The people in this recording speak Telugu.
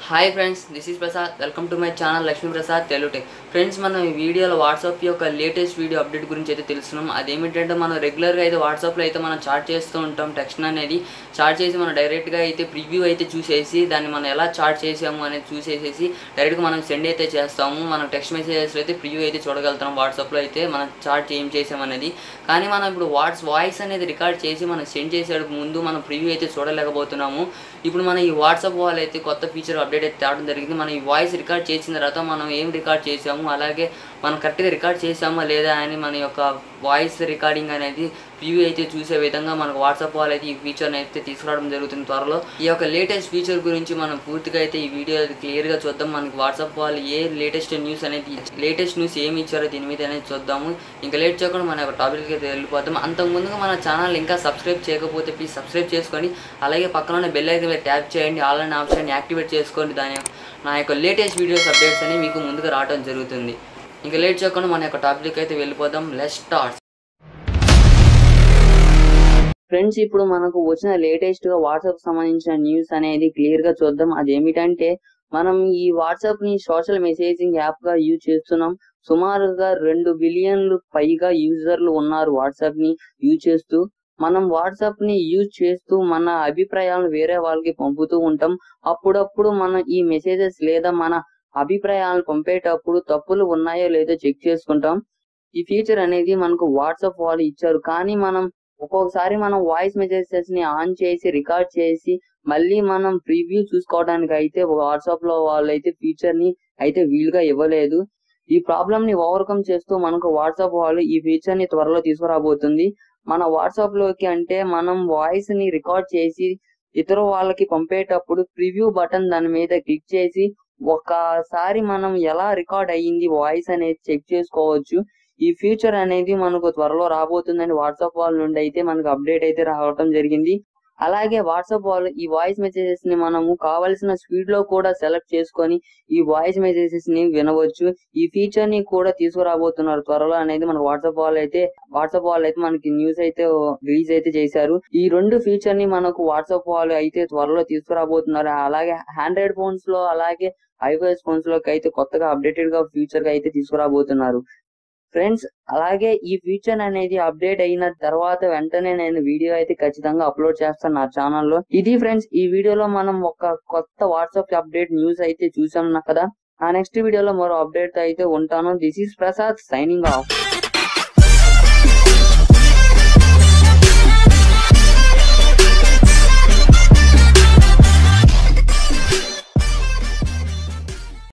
hi friends this is Prasad welcome to my channel Lakshmi Prasad Telutech friends మనం ఈ వీడియోలో వాట్సాప్ యొక్క లేటెస్ట్ వీడియో అప్డేట్ గురించి అయితే తెలుసుకున్నాం అదేమిటంటే మనం రెగ్యులర్గా అయితే వాట్సాప్లో అయితే మనం చాట్ చేస్తూ ఉంటాం టెక్స్ట్ అనేది చాట్ చేసి మనం డైరెక్ట్గా అయితే ప్రివ్యూ అయితే చూసేసి దాన్ని మనం ఎలా చాట్ చేసాము అనేది చూసేసేసి డైరెక్ట్గా మనం సెండ్ అయితే చేస్తాము మనం టెక్స్ట్ మెసేజెస్లో అయితే ప్రివ్యూ అయితే చూడగలుగుతాం వాట్సాప్లో అయితే మనం చాట్ ఏం చేసామనేది కానీ మనం ఇప్పుడు వాట్స్ వాయిస్ అనేది రికార్డ్ చేసి మనం సెండ్ చేసేటప్పుడు ముందు మనం ప్రివ్యూ అయితే చూడలేకపోతున్నాము ఇప్పుడు మన ఈ వాట్సాప్ వాళ్ళు అయితే కొత్త ఫీచర్ అప్డేట్ అయితే తేవడం జరిగింది మనం ఈ వాయిస్ రికార్డ్ చేసిన తర్వాత మనం ఏం రికార్డ్ చేసాము అలాగే మనం కరెక్ట్గా రికార్డ్ చేసామా లేదా అని మన యొక్క వాయిస్ రికార్డింగ్ అనేది ప్రివ్యూ అయితే చూసే విధంగా మనకు వాట్సాప్ వాళ్ళు అయితే ఈ ఫీచర్ని అయితే తీసుకురావడం జరుగుతుంది త్వరలో ఈ యొక్క లేటెస్ట్ ఫీచర్ గురించి మనం పూర్తిగా అయితే ఈ వీడియో క్లియర్గా చూద్దాం మనకి వాట్సాప్ వాళ్ళు ఏ లేటెస్ట్ న్యూస్ అనేది లేటెస్ట్ న్యూస్ ఏమి ఇచ్చారో దీని మీద అనేది చూద్దాము ఇంకా లేట్ చేయకుండా మన యొక్క టాపిక్కి అయితే వెళ్ళిపోతాం అంతకు ముందుగా మన ఛానల్ ఇంకా సబ్స్క్రైబ్ చేయకపోతే ప్లీజ్ సబ్స్క్రైబ్ చేసుకోండి అలాగే పక్కన ఉన్న బెల్ ఐకన్ మీద ట్యాప్ చేయండి ఆన్లైన్ ఆప్షన్ యాక్టివేట్ చేసుకోండి దాని నా యొక్క లేటెస్ట్ వీడియోస్ అప్డేట్స్ అనేవి మీకు ముందుగా రావడం జరుగుతుంది ఇంకా లేట్ చేయకుండా మన యొక్క టాపిక్ అయితే వెళ్ళిపోదాం లెట్ స్టార్ట్ ఫ్రెండ్స్ ఇప్పుడు మనకు వచ్చిన లేటెస్ట్ గా వాట్సాప్ సంబంధించిన న్యూస్ అనేది క్లియర్ గా చూద్దాం అదేమిటంటే మనం ఈ వాట్సాప్ ని సోషల్ మెసేజింగ్ యాప్ గా యూజ్ చేస్తున్నాం సుమారుగా రెండు బిలియన్లు పైగా యూజర్లు ఉన్నారు వాట్సాప్ ని యూజ్ చేస్తూ మనం వాట్సాప్ ని యూజ్ చేస్తూ మన అభిప్రాయాలను వేరే వాళ్ళకి పంపుతూ ఉంటాం అప్పుడప్పుడు మనం ఈ మెసేజెస్ లేదా మన అభిప్రాయాలను పంపేటప్పుడు తప్పులు ఉన్నాయో లేదో చెక్ చేసుకుంటాం ఈ ఫీచర్ అనేది మనకు వాట్సాప్ వాళ్ళు ఇచ్చారు కానీ మనం ఒక్కొక్కసారి మనం వాయిస్ మెసేజెస్ ని ఆన్ చేసి రికార్డ్ చేసి మళ్ళీ మనం ప్రివ్యూ చూసుకోవడానికి అయితే వాట్సాప్ లో వాళ్ళు అయితే ఫీచర్ ని అయితే వీలుగా ఇవ్వలేదు ఈ ప్రాబ్లమ్ ని ఓవర్కమ్ చేస్తూ మనకు వాట్సాప్ వాళ్ళు ఈ ఫీచర్ ని త్వరలో తీసుకురాబోతుంది మన వాట్సాప్ లోకి అంటే మనం వాయిస్ ని రికార్డ్ చేసి ఇతర వాళ్ళకి పంపేటప్పుడు ప్రివ్యూ బటన్ దాని మీద క్లిక్ చేసి ఒకసారి మనం ఎలా రికార్డ్ అయ్యింది వాయిస్ అనేది చెక్ చేసుకోవచ్చు ఈ ఫ్యూచర్ అనేది మనకు త్వరలో రాబోతుందని వాట్సాప్ వాళ్ళ నుండి అయితే మనకు అప్డేట్ అయితే రావడం జరిగింది అలాగే వాట్సాప్ వాళ్ళు ఈ వాయిస్ మెసేజెస్ ని మనము కావలసిన స్పీడ్ లో కూడా సెలెక్ట్ చేసుకొని ఈ వాయిస్ మెసేజెస్ ని వినవచ్చు ఈ ఫీచర్ ని కూడా తీసుకురాబోతున్నారు త్వరలో అనేది మన వాట్సాప్ వాళ్ళు అయితే వాట్సాప్ వాళ్ళు అయితే మనకి న్యూస్ అయితే రిలీజ్ అయితే చేశారు ఈ రెండు ఫీచర్ ని మనకు వాట్సాప్ వాళ్ళు అయితే త్వరలో తీసుకురాబోతున్నారు అలాగే ఆండ్రాయిడ్ ఫోన్స్ లో అలాగే ఐఓఎస్ ఫోన్స్ లోకి అయితే కొత్తగా అప్డేటెడ్ గా ఫ్యూచర్ గా అయితే తీసుకురాబోతున్నారు ఫ్రెండ్స్ అలాగే ఈ ఫీచర్ అనేది అప్డేట్ అయిన తర్వాత వెంటనే నేను వీడియో అయితే ఖచ్చితంగా అప్లోడ్ చేస్తాను నా ఛానల్లో ఇది ఫ్రెండ్స్ ఈ వీడియోలో మనం ఒక కొత్త వాట్సాప్ అప్డేట్ న్యూస్ అయితే చూసాం కదా ఆ నెక్స్ట్ వీడియోలో మరో అప్డేట్ అయితే ఉంటాను this is Prasad signing of